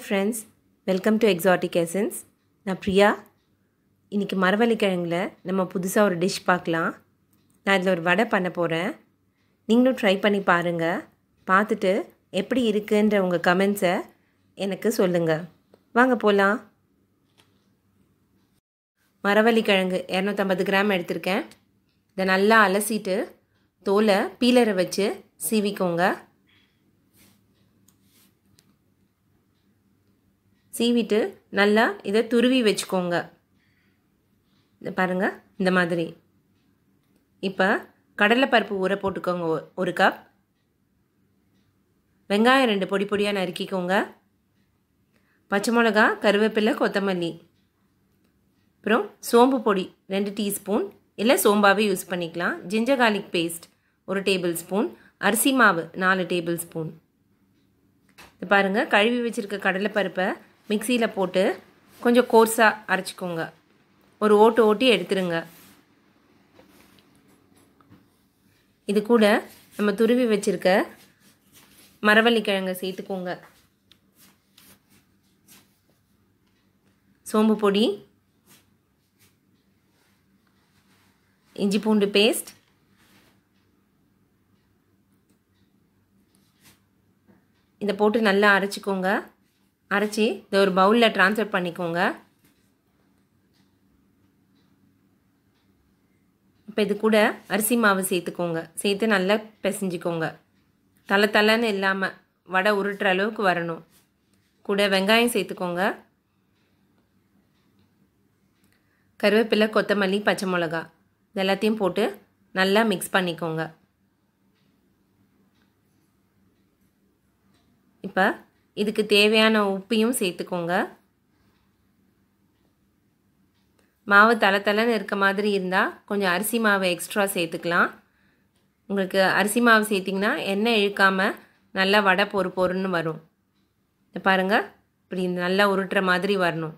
friends welcome to exotic essence நான் பிரியா இன்றைக்கி மரவள்ளி கிழங்குல நம்ம புதுசாக ஒரு டிஷ் பார்க்கலாம் நான் இதில் ஒரு வடை பண்ண போகிறேன் நீங்களும் ட்ரை பண்ணி பாருங்கள் பார்த்துட்டு எப்படி இருக்குன்ற உங்கள் கமெண்ட்ஸை எனக்கு சொல்லுங்கள் வாங்க போகலாம் மரவள்ளி கிழங்கு இரநூத்தம்பது கிராம் எடுத்திருக்கேன் இதை நல்லா அலசிட்டு தோலை பீலரை வச்சு சீவிக்கோங்க சீவிட்டு நல்லா இதை துருவி வச்சுக்கோங்க இதை பாருங்கள் இந்த மாதிரி இப்போ கடலைப்பருப்பு ஊற போட்டுக்கோங்க ஒ- ஒரு கப் வெங்காயம் ரெண்டு பொடி பொடியாக நறுக்கிக்கோங்க பச்சை மிளகா கருவேப்பிலை கொத்தமல்லி அப்புறம் சோம்பு பொடி ரெண்டு டீஸ்பூன் இல்லை சோம்பாவே யூஸ் பண்ணிக்கலாம் ஜிஞ்சர் garlic பேஸ்ட் ஒரு டேபிள் ஸ்பூன் அரிசி மாவு நாலு டேபிள் ஸ்பூன் இது பாருங்கள் கழுவி வச்சுருக்க கடலைப்பருப்பை மிக்சியில் போட்டு கொஞ்சம் கோர்ஸாக அரைச்சிக்கோங்க ஒரு ஓட்டு ஓட்டி எடுத்துருங்க இது கூட நம்ம துருவி வச்சுருக்க மரவள்ளி கிழங்கை சேர்த்துக்கோங்க சோம்பு பொடி இஞ்சி பூண்டு பேஸ்ட் இதை போட்டு நல்லா அரைச்சிக்கோங்க அரைச்சி இதை ஒரு பவுலில் ட்ரான்ஸ்ஃபர் பண்ணிக்கோங்க இப்போ இது கூட அரிசி மாவு சேர்த்துக்கோங்க சேர்த்து நல்லா பிசைஞ்சிக்கோங்க தலை தலைன்னு இல்லாமல் வடை உருட்டுற அளவுக்கு வரணும் கூட வெங்காயம் சேர்த்துக்கோங்க கருவேப்பிலை கொத்தமல்லி பச்சை மிளகா இது எல்லாத்தையும் போட்டு நல்லா மிக்ஸ் பண்ணிக்கோங்க இப்போ இதுக்கு தேவையான உப்பையும் சேர்த்துக்கோங்க மாவு தலை தலைன்னு இருக்க மாதிரி இருந்தால் கொஞ்சம் அரிசி மாவு எக்ஸ்ட்ரா சேர்த்துக்கலாம் உங்களுக்கு அரிசி மாவு சேர்த்திங்கன்னா எண்ணெய் இழுக்காமல் நல்லா வடை பொறு பொறுன்னு வரும் இதை பாருங்கள் இப்படி நல்லா உருட்டுற மாதிரி வரணும்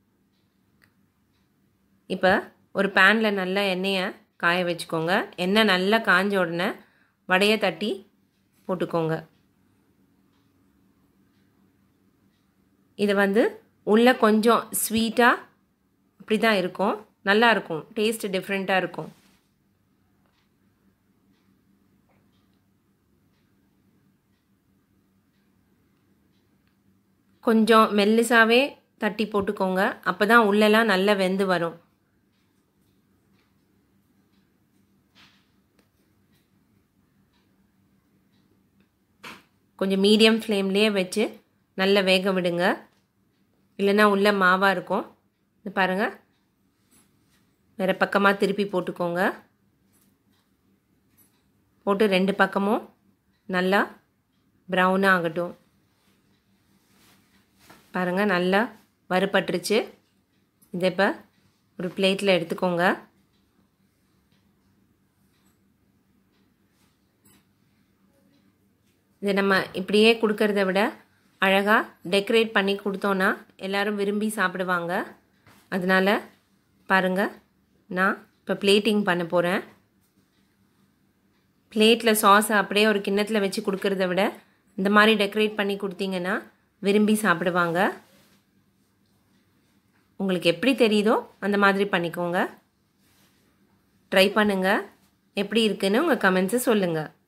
இப்போ ஒரு பேனில் நல்லா எண்ணெயை காய வச்சுக்கோங்க எண்ணெய் நல்லா காஞ்ச உடனே வடையை தட்டி போட்டுக்கோங்க இது வந்து உள்ளே கொஞ்சம் ஸ்வீட்டாக அப்படி தான் இருக்கும் நல்லா இருக்கும் டேஸ்ட் டிஃப்ரெண்ட்டாக இருக்கும் கொஞ்சம் மெல்லிசாவே தட்டி போட்டுக்கோங்க அப்போ தான் உள்ளெல்லாம் நல்லா வெந்து வரும் கொஞ்சம் மீடியம் ஃப்ளேம்லேயே வச்சு நல்லா வேக விடுங்க இல்லைன்னா உள்ளே மாவாக இருக்கும் இது பாருங்கள் வேறு பக்கமாக திருப்பி போட்டுக்கோங்க போட்டு ரெண்டு பக்கமும் நல்லா ப்ரௌனாக ஆகட்டும் பாருங்கள் நல்லா வறுபட்டுருச்சு இதை இப்போ ஒரு பிளேட்டில் எடுத்துக்கோங்க இதை நம்ம இப்படியே கொடுக்கறத விட அழகாக டெக்கரேட் பண்ணி கொடுத்தோன்னா எல்லாரும் விரும்பி சாப்பிடுவாங்க அதனால் பாருங்கள் நான் இப்போ பிளேட்டிங் பண்ண போகிறேன் பிளேட்டில் சாஸை அப்படியே ஒரு கிண்ணத்தில் வச்சு கொடுக்கறத விட இந்த மாதிரி டெக்கரேட் பண்ணி கொடுத்தீங்கன்னா விரும்பி சாப்பிடுவாங்க உங்களுக்கு எப்படி தெரியுதோ அந்த மாதிரி பண்ணிக்கோங்க ட்ரை பண்ணுங்கள் எப்படி இருக்குன்னு உங்கள் கமெண்ட்ஸை சொல்லுங்கள்